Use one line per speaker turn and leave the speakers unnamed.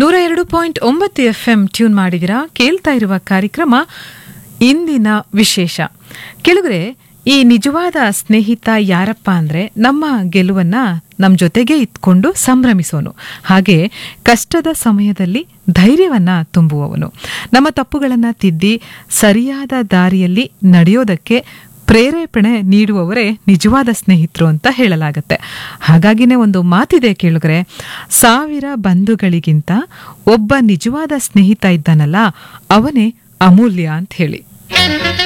ನೂರ ಎರಡು ಪಾಯಿಂಟ್ ಒಂಬತ್ತು ಎಫ್ ಎಂ ಟ್ಯೂನ್ ಮಾಡಿದಿರಾ ಕೇಳ್ತಾ ಇರುವ ಕಾರ್ಯಕ್ರಮ ಇಂದಿನ ವಿಶೇಷ ಕೆಳಗರೆ ಈ ನಿಜವಾದ ಸ್ನೇಹಿತ ಯಾರಪ್ಪ ಅಂದ್ರೆ ನಮ್ಮ ಗೆಲುವನ್ನ ನಮ್ಮ ಜೊತೆಗೆ ಇತ್ಕೊಂಡು ಸಂಭ್ರಮಿಸೋನು ಹಾಗೆ ಕಷ್ಟದ ಸಮಯದಲ್ಲಿ ಧೈರ್ಯವನ್ನ ತುಂಬುವವನು ನಮ್ಮ ತಪ್ಪುಗಳನ್ನ ತಿದ್ದಿ ಸರಿಯಾದ ದಾರಿಯಲ್ಲಿ ನಡೆಯೋದಕ್ಕೆ ಪ್ರೇರೇಪಣೆ ನೀಡುವವರೇ ನಿಜವಾದ ಸ್ನೇಹಿತರು ಅಂತ ಹೇಳಲಾಗತ್ತೆ ಹಾಗಾಗಿನೇ ಒಂದು ಮಾತಿದೆ ಕೇಳಿದ್ರೆ ಸಾವಿರ ಬಂಧುಗಳಿಗಿಂತ ಒಬ್ಬ ನಿಜವಾದ ಸ್ನೇಹಿತ ಇದ್ದಾನಲ್ಲ ಅವನೇ ಅಮೂಲ್ಯ ಅಂತ ಹೇಳಿ